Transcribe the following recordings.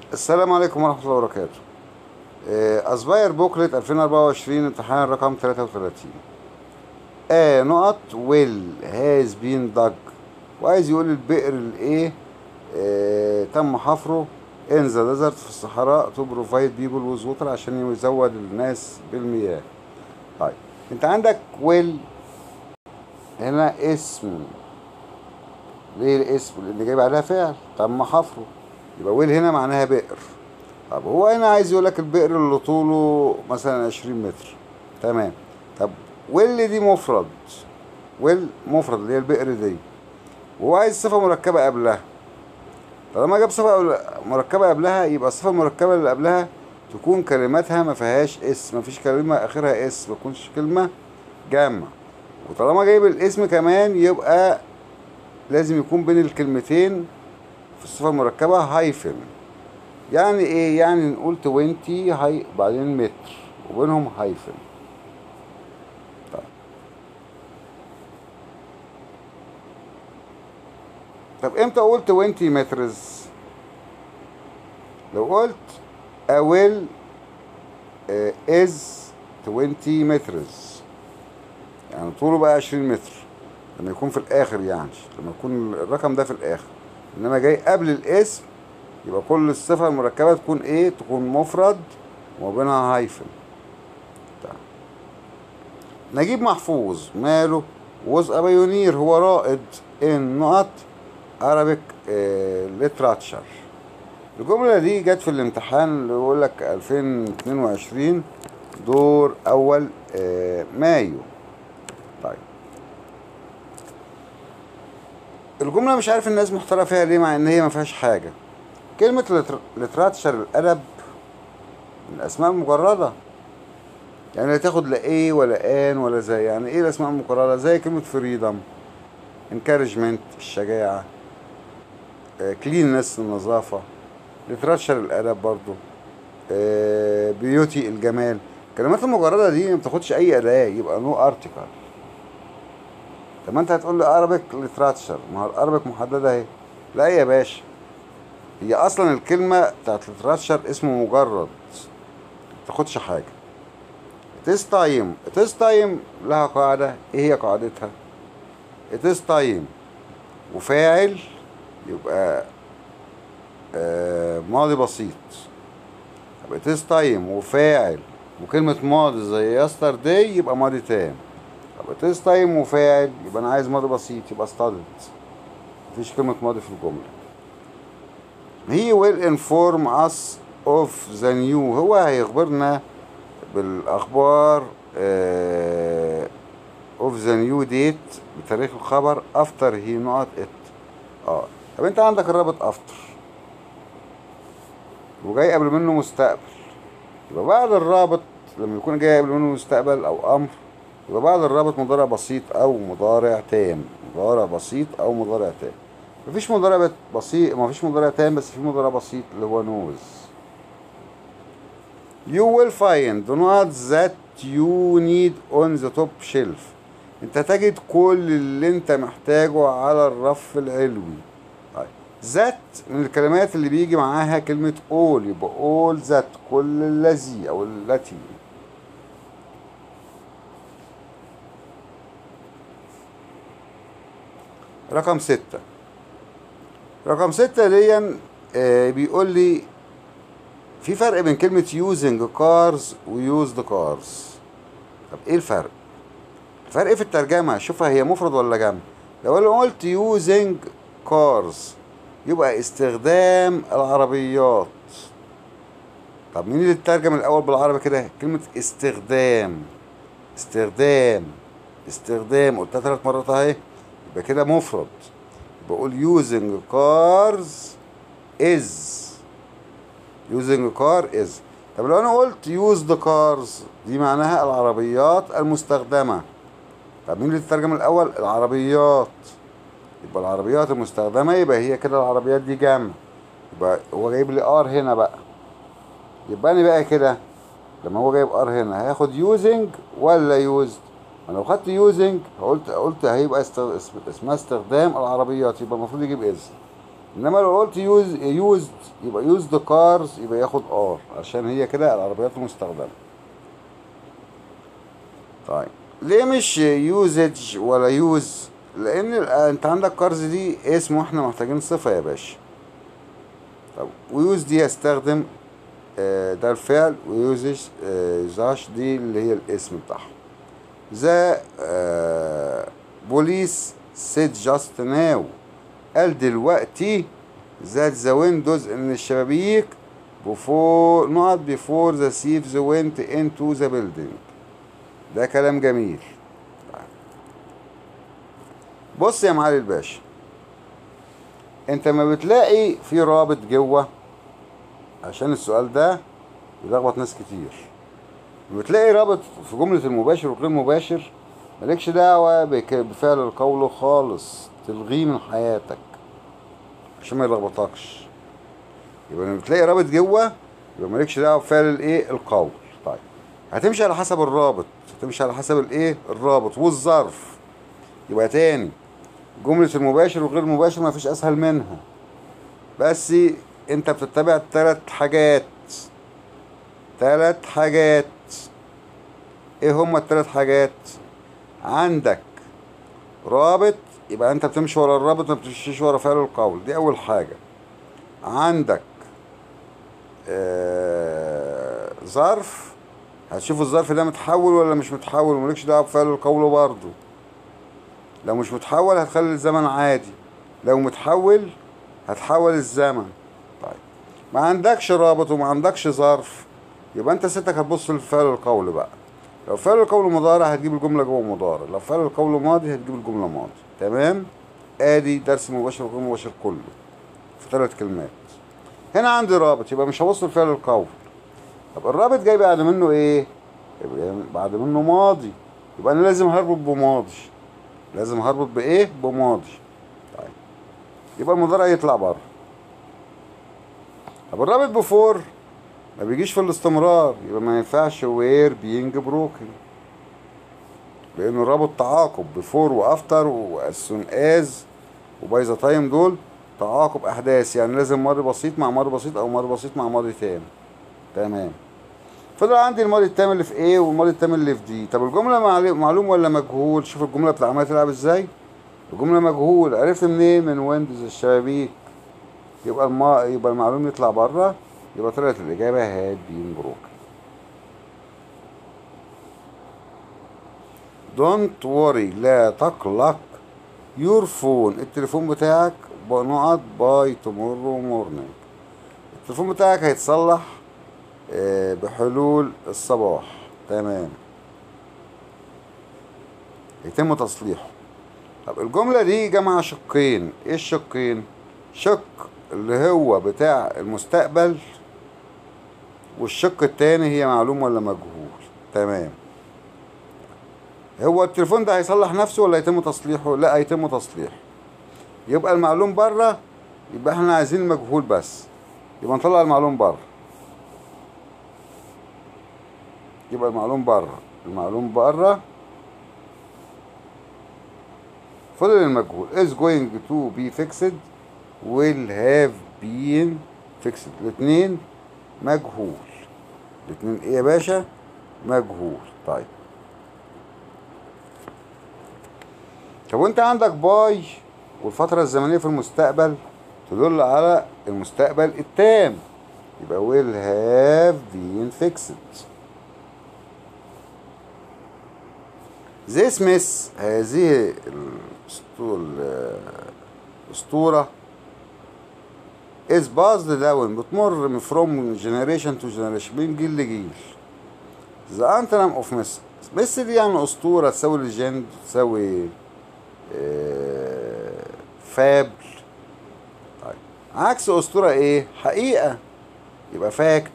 السلام عليكم ورحمة الله وبركاته أسباير بوكلت 2024 امتحان رقم 33 آه نقط ويل هاز بين دج وعايز يقول البئر الايه آه تم حفره ان ذا ديزرت في الصحراء تو بروفايد بيبل ويز ووتر عشان يزود الناس بالمياه طيب انت عندك ويل هنا اسم ليه الاسم لان جاي بعدها فعل تم حفره يبقى ويل هنا معناها بئر طب هو هنا عايز يقول لك البئر اللي طوله مثلا 20 متر تمام طب ويل دي مفرد ويل مفرد اللي هي البئر دي وهو عايز صفة مركبة قبلها طالما جاب صفة مركبة قبلها يبقى الصفة المركبة اللي قبلها تكون كلماتها ما فيهاش اسم ما فيش كلمة آخرها اسم ما تكونش كلمة جامع وطالما جايب الاسم كمان يبقى لازم يكون بين الكلمتين في الصفة المركبة هايفن يعني ايه يعني نقول 20 هاي بعدين متر وبينهم هايفن طيب طب امتى اقول 20 مترز لو قلت a well uh, is 20 مترز يعني طوله بقى 20 متر لما يكون في الاخر يعني لما يكون الرقم ده في الاخر انما جاي قبل الاسم يبقى كل الصفة المركبة تكون ايه تكون مفرد وبينها هايفن طيب. نجيب محفوظ ماله وز بايونير هو رائد ان نقط Arabic ليتراتشر الجملة دي جت في الامتحان اللي يقول لك 2022 دور أول مايو طيب الجملة مش عارف الناس محتارة فيها ليه مع ان هي ما فيهاش حاجة كلمة لتراتشر الأدب من الأسماء المجردة يعني لا تاخد لا ايه ولا ان ولا زي يعني ايه الأسماء المجردة زي كلمة فريدم انكارجمنت الشجاعة كلينس النظافة لتراتشر الأدب برضو بيوتي الجمال الكلمات المجردة دي ما بتاخدش أي أداة يبقى نو ارتكل طب ما انت هتقول لي ارابيك لتراتشر ما هو الارابيك محدده اهي لا يا باشا هي اصلا الكلمه بتاعت لتراتشر اسمه مجرد ما تاخدش حاجه اتس تايم اتس تايم لها قاعده ايه هي قاعدتها اتس تايم وفاعل يبقى آه ماضي بسيط طب اتس تايم وفاعل وكلمه ماضي زي يسترداي يبقى ماضي تام طب اتس تايم وفاعل يبقى انا عايز ماضي بسيط يبقى studied مفيش كلمة ماضي في الجملة he will inform us of the new هو هيخبرنا بالأخبار uh, of the new date بتاريخ الخبر after he not it اه طب انت عندك الرابط after وجاي قبل منه مستقبل يبقى بعد الرابط لما يكون جاي قبل منه مستقبل او امر يبقى بعد الرابط مضارع بسيط او مضارع تام مضارع بسيط او مضارع تام مفيش مضارع بسيط مفيش مضارع تام بس في مضارع بسيط اللي هو نوز you will find not that you need on the top shelf انت تجد كل اللي انت محتاجه على الرف العلوي طيب ذات من الكلمات اللي بيجي معاها كلمة all يبقى all ذات كل الذي او التي رقم ستة رقم ستة دي آه بيقول لي في فرق بين كلمة using cars و used cars طب ايه الفرق؟ الفرق في الترجمة شوفها هي مفرد ولا جمع لو انا قلت using cars يبقى استخدام العربيات طب مين اللي اترجم الاول بالعربي كده كلمة استخدام استخدام استخدام قلتها ثلاث مرات اهي يبقى كده مفرد بقول using cars is using car is طب لو انا قلت used cars دي معناها العربيات المستخدمة طب مين اللي تترجم الاول العربيات يبقى العربيات المستخدمة يبقى هي كده العربيات دي جمع يبقى هو جايب لي ار هنا بقى يبقى انا بقى كده لما هو جايب ار هنا هياخد using ولا used انا لو خدت يوزنج قلت قلت هيبقى استغ... اسمها استخدام العربيات يبقى المفروض يجيب از انما لو قلت يوز يوزد يبقى يوزد كارز يبقى ياخد ار عشان هي كده العربيات المستخدمه طيب ليه مش يوزج ولا يوز لان ال- انت عندك كارز دي اسم واحنا محتاجين صفه يا باشا طب ويوز دي يستخدم آه، ده الفعل ويوزج آه، يوزاش دي اللي هي الاسم بتاعها ذا بوليس سيد جاست ناو قال دلوقتي ذات ذا ويندوز ان الشبابيك بفور نقط بيفور ذا thieves went into ذا building ده كلام جميل بص يا معالي الباشا انت ما بتلاقي في رابط جوه عشان السؤال ده بيلخبط ناس كتير بتلاقي رابط في جملة المباشر والغير مباشر مالكش دعوة بك- بفعل القول خالص تلغيه من حياتك عشان ما يلخبطكش يبقى لما بتلاقي رابط جوه يبقى مالكش دعوة بفعل الايه القول طيب هتمشي على حسب الرابط هتمشي على حسب الايه الرابط والظرف يبقى تاني جملة المباشر والغير المباشر ما فيش اسهل منها بس انت بتتبع ثلاث حاجات ثلاث حاجات ايه هما الثلاث حاجات عندك رابط يبقى انت بتمشي ورا الرابط ما بتمشيش ورا فعل القول دي اول حاجة عندك آه ظرف هتشوف الظرف ده متحول ولا مش متحول ومالكش دعوه بفعل القول برضه لو مش متحول هتخلي الزمن عادي لو متحول هتحول الزمن طيب ما عندكش رابط وما عندكش ظرف يبقى انت ستك هتبص لفعل القول بقى لو فعل القول مضارع هتجيب الجمله جوه مضارع لو فعل القول ماضي هتجيب الجمله ماضي تمام ادي درس مباشر وغير مباشر كله في ثلاث كلمات هنا عندي رابط يبقى مش هبص لفعل القول طب الرابط جاي بعد منه ايه يبقى بعد منه ماضي يبقى انا لازم هربط بماضي لازم هربط بايه بماضي طيب يبقى المضارع يطلع بره طب الرابط بفور ما بيجيش في الاستمرار يبقى ما ينفعش وير بينج بروكن لانه رابط تعاقب بفور وافتر واسون از وباي ذا تايم دول تعاقب احداث يعني لازم ماضي بسيط مع ماضي بسيط او ماضي بسيط مع ماضي تام تمام فضل عندي الماضي التام اللي في ايه والماضي التام اللي في دي طب الجمله معلو- معلوم ولا مجهول شوف الجمله بتاع عمال تلعب ازاي الجمله مجهول عرفت منين من ويندوز الشبابيك يبقى الما... يبقى المعلوم يطلع بره يبقى طلعت الاجابه هاد بين بروكن دونت وري لا تقلق يور فون التليفون بتاعك نقط باي تومورو مورنينج التليفون بتاعك هيتصلح آه، بحلول الصباح تمام يتم تصليحه طب الجملة دي جمع شقين ايه الشقين شق اللي هو بتاع المستقبل والشق التاني هي معلوم ولا مجهول تمام هو التليفون ده هيصلح نفسه ولا يتم تصليحه لا هيتم تصليحه يبقى المعلوم بره يبقى احنا عايزين المجهول بس يبقى نطلع المعلوم بره يبقى المعلوم بره المعلوم بره فضل المجهول is going to be fixed will have been fixed الاثنين مجهول الاثنين ايه يا باشا مجهول طيب طب وانت عندك باي والفترة الزمنية في المستقبل تدل على المستقبل التام يبقى will have been fixed This miss هذه الأسطو- الأسطورة is passed down بتمر من from generation to generation من جيل لجيل The antonym of miss miss دي يعني أسطورة تساوي ليجند تساوي آه، فابل طيب عكس أسطورة إيه؟ حقيقة يبقى فاكت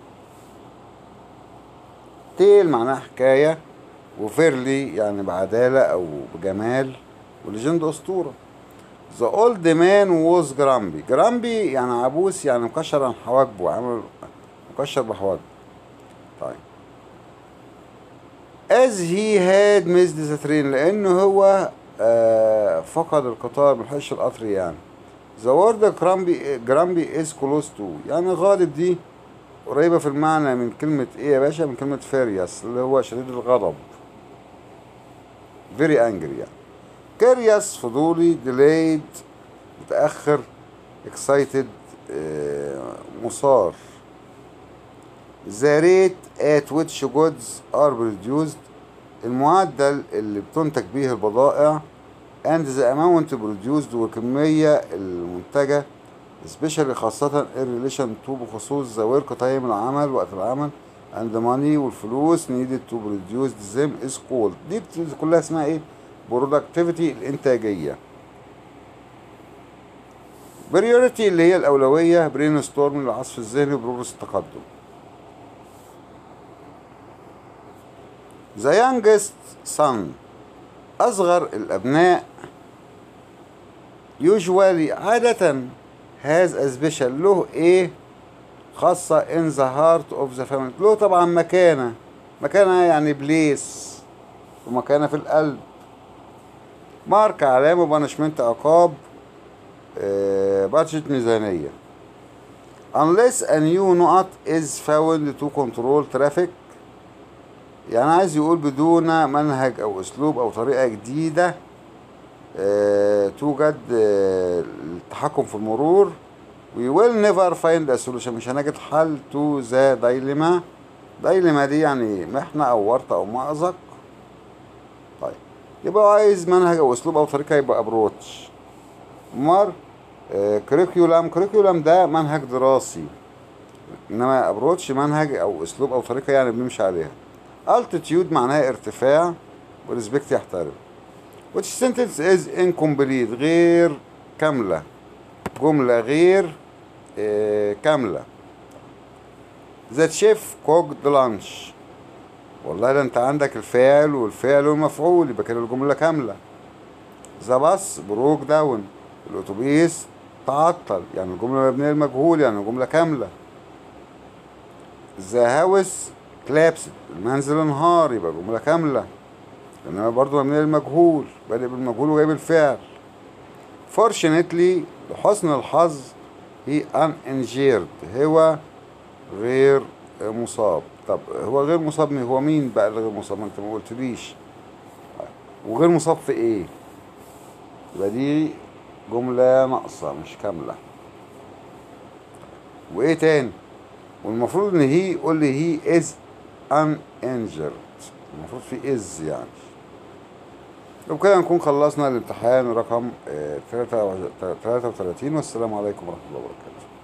تيل معناها حكاية وفيرلي يعني بعدالة أو بجمال وليجند أسطورة The old man was grumpy grumpy يعني عبوس يعني مكشر عن حواجبه عامل مكشر بحواجبه طيب as he had missed the train لأنه هو آه فقد القطار ملحقش القطر يعني The word grumpy grumpy is close to يعني غاضب دي قريبة في المعنى من كلمة ايه يا باشا من كلمة furious اللي هو شديد الغضب very angry يعني curious فضولي delayed متأخر excited آه، مثار the rate at which goods are produced المعدل اللي بتنتج به البضائع and the amount produced والكمية المنتجة especially خاصة in relation to بخصوص the work time العمل وقت العمل and the money والفلوس needed to produce them is called دي بت- كلها اسمها ايه productivity الانتاجية priority اللي هي الأولوية brainstorm العصف الذهني progress التقدم The youngest son أصغر الأبناء usually عادة has a special له إيه خاصة in the heart of the family له طبعا مكانة مكانة يعني بليس ومكانة في القلب مارك علامة بانشمنت عقاب بادجت ميزانية unless a new نقط is found to control traffic يعني عايز يقول بدون منهج او اسلوب او طريقة جديدة آه، توجد آه، التحكم في المرور we will never find a solution مش هنجد حل to the dilemma dilemma دي يعني محنة او ورطة او مأزق طيب يبقى هو عايز منهج او اسلوب او طريقة يبقى ابروتش مر كريكيولام كريكيولام ده منهج دراسي انما ابروتش منهج او اسلوب او طريقة يعني بنمشي عليها altitude معناها ارتفاع وريسبكت يحترم which sentence is incomplete غير كاملة جملة غير آه، كاملة that chef cooked lunch والله ده انت عندك الفاعل والفعل والمفعول يبقى كده الجملة كاملة ذا باص بروك داون الاتوبيس تعطل يعني الجملة مبنية للمجهول يعني الجملة كاملة ذا هاوس كلابس المنزل انهار يبقى جملة كاملة لأنها برضو مبنية للمجهول بادئ بالمجهول وجايب الفعل fortunately لحسن الحظ he uninjured هو غير مصاب طب هو غير مصاب مين هو مين بقى اللي غير مصاب ما انت ما قلتليش وغير مصاب في ايه يبقى دي جملة ناقصة مش كاملة وايه تاني والمفروض ان هي يقول لي هي از uninjured المفروض في از يعني وبكده نكون خلصنا الامتحان رقم آه، 33 والسلام عليكم ورحمة الله وبركاته